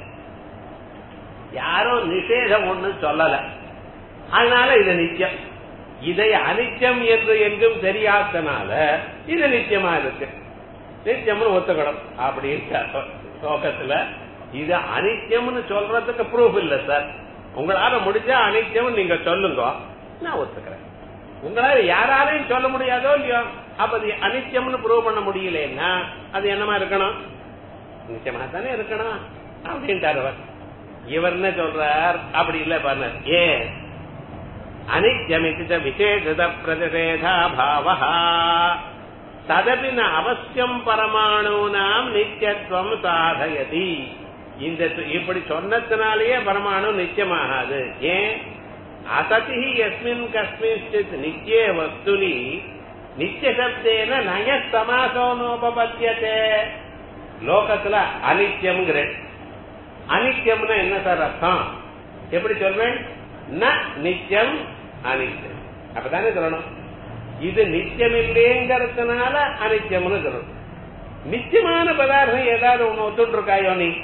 யாரும் நிஷேதம் ஒண்ணு சொல்லல அதனால இது நித்தியம் இதை அனித்தியம் என்று எங்கும் தெரியாதனால இது நித்தியமா இருக்கு நித்தியம்னு ஒத்துக்கணும் அப்படின்னு ஸ்லோகத்துல இது அனித்தியம்னு சொல்றதுக்கு ப்ரூஃப் இல்ல சார் உங்களால முடிஞ்சா அனித்தியம் நீங்க சொல்லுங்க நான் ஒத்துக்கிறேன் உங்களால யாராலையும் சொல்ல முடியாதோ இல்லையோ அப்ப அது அனித்தியம்னு ப்ரூவ் பண்ண முடியலன்னா அது என்னமா இருக்கணும் நிச்சயமா தானே இருக்கணும் அப்படின்ட்டார் அவர் இவர் என்ன சொல்றார் அப்படி இல்ல பாருங்க ஏ அனித்யமித விசேஷத பிரதிஷேதா பாவஹா ததபி ந அவசியம் பரமாணுனாம் நித்தியத்துவம் சாதயதி இந்த இப்படி சொன்னதுனாலேயே பரமாணு நிச்சயமாகாது ஏன் அசதி எஸ்மின் கஸ்மின்சித் நித்தியே வஸ்துனி நித்திய சப்தேன நய சமாசோனோபத்தியதே லோகத்துல அனித்யம்ங்கிற அனித்யம்னா என்ன சார் அர்த்தம் எப்படி சொல்வேன் ந நித்தியம் அனித்யம் அப்பதானே சொல்லணும் இது நித்தியம் இல்லைங்கிறதுனால அனித்தியம்னு சொல்லணும் நித்தியமான பதார்த்தம் ஏதாவது ஒண்ணு ஒத்துட்டு இருக்காயோ நீ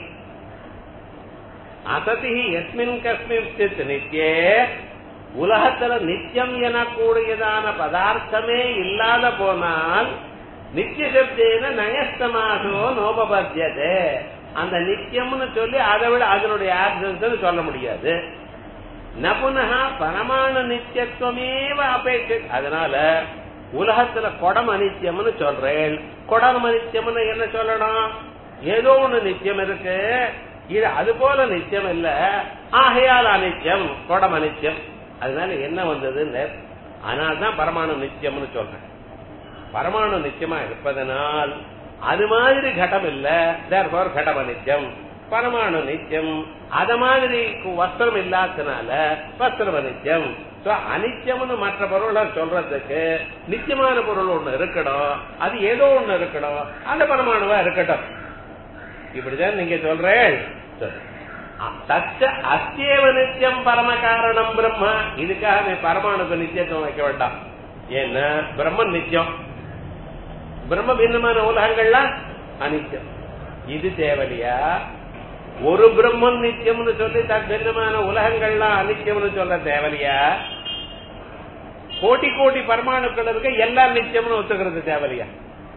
அசதி எஸ்மின் கஸ்மின் ஸ்தித் நித்தியே உலகத்துல நித்தியம் எனக்கூடியதான பதார்த்தமே இல்லாத போனால் நித்திய சப்தேன நயஸ்தமாகோ நோபபத்தியதே அந்த நித்தியம்னு சொல்லி அதை விட அதனுடைய ஆப்சன்ஸ் சொல்ல முடியாது நபுனகா பரமாணு நித்தியத்துவமேவ அபேட்சை அதனால உலகத்துல குடம் அனித்தியம்னு சொல்றேன் குடம் அனித்தியம்னு என்ன சொல்லணும் ஏதோ ஒண்ணு நித்தியம் இருக்கு இது அது போல நித்தியம் இல்ல ஆகையால் அனித்தியம் குடம் அனித்தியம் அதனால என்ன வந்தது அதனால்தான் பரமாணு நித்தியம்னு சொல்றேன் பரமாணு நித்தியமா இருப்பதனால் அது மாதிரி கடம் இல்ல தேர்ஃபார் கடம் அனித்தியம் பரமாணு நித்தியம் அத மாதிரி வஸ்திரம் இல்லாதனால வஸ்திரம் அனித்தியம் அனித்தியம்னு மற்ற பொருளை சொல்றதுக்கு நித்தியமான பொருள் ஒண்ணு இருக்கணும் அது ஏதோ ஒண்ணு இருக்கணும் அந்த பரமாணுவா இருக்கட்டும் இப்படிதான் நீங்க சொல்றேன் தச்ச அத்தியவ நித்தியம் பரம காரணம் பிரம்மா இதுக்காக நீ பரமாணுக்கு நித்தியத்துவம் வைக்க வேண்டாம் ஏன்னா பிரம்மன் நித்தியம் பிரம்ம பின்னமான உலகங்கள்லாம் அனித்தியம் இது தேவலையா ஒரு பிரம்மன் நித்தியம்னு சொல்லி தற்பின்னமான உலகங்கள்லாம் அனித்தியம்னு சொல்ல தேவலையா கோட்டி கோட்டி பரமாணுக்கள் இருக்க எல்லாம் நித்தியம்னு ஒத்துக்கிறது தேவலையா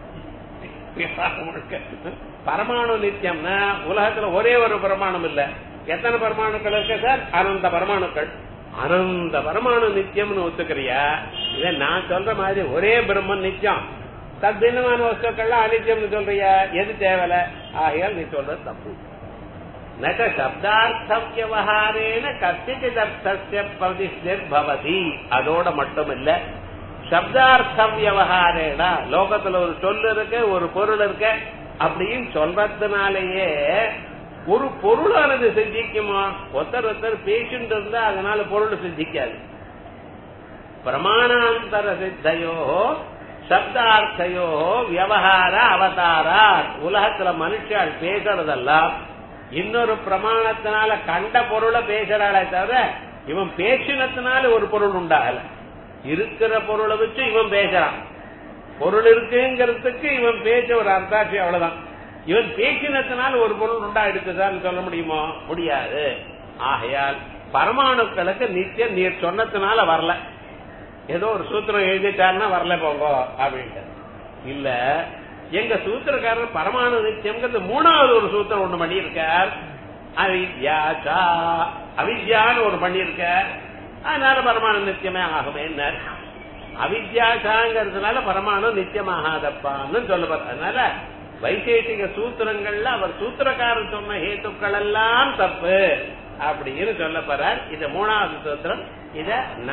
பரமாணு நித்தியம்னா உலகத்துல ஒரே ஒரு பரமாணம் இல்ல எத்தனை பரமாணுக்கள் இருக்கு சார் அனந்த பரமாணுக்கள் அனந்த பரமாணு நித்தியம்னு ஒத்துக்கிறியா இத நான் சொல்ற மாதிரி ஒரே பிரம்மன் நித்தியம் தத்தினமான வஸ்துக்கள்லாம் அனித்தியம்னு சொல்றியா எது தேவல ஆகையால் நீ சொல்றது தப்பு நக சப்தார்த்த வியவஹாரேன கத்திதர்த்தசிய பிரதிஷ்டிர்பவதி அதோட மட்டும் இல்ல சப்தார்த்த வியவஹாரேன லோகத்துல ஒரு சொல் இருக்கு ஒரு பொருள் இருக்கு அப்படின்னு சொல்றதுனாலேயே ஒரு பொருளானது சித்திக்குமா ஒருத்தர் ஒருத்தர் பேசிட்டு இருந்தா அதனால பொருள் சித்திக்காது பிரமாணாந்தர சித்தையோ சப்தார்த்தையோ வியவகார அவதாரா உலகத்துல மனுஷால் பேசுறதெல்லாம் இன்னொரு பிரமாணத்தினால கண்ட பொருளை பேசுறாளே தவிர இவன் பேசினத்தினால ஒரு பொருள் உண்டாகல இருக்கிற பொருளை வச்சு இவன் பேசுறான் பொருள் இருக்குங்கிறதுக்கு இவன் பேச ஒரு அர்த்தாட்சி அவ்வளவுதான் இவன் பேசினத்தினால் ஒரு பொருள் உண்டா எடுத்துதான் சொல்ல முடியுமோ முடியாது ஆகையால் பரமாணுக்களுக்கு நித்தியம் நீர் சொன்னதுனால வரல ஏதோ ஒரு சூத்திரம் எழுதிட்டாருன்னா வரல போங்க அப்படின்ட்டு இல்ல எங்க சூத்திரக்காரர் பரமாணு நித்தியம்ங்கிறது மூணாவது ஒரு சூத்திரம் ஒண்ணு பண்ணியிருக்கார் அவித்யாச்சா அவித்யான்னு ஒரு பண்ணியிருக்கார் அதனால பரமாணு நித்தியமே ஆகுமே அவித்யாசாங்கிறதுனால பரமாணு நித்தியமாகாதப்பான்னு சொல்லப்படுற அதனால வைசேஷிக சூத்திரங்கள்ல அவர் சூத்திரக்காரர் சொன்ன ஹேத்துக்கள் எல்லாம் தப்பு அப்படின்னு சொல்ல போறார் இது மூணாவது சூத்திரம் இத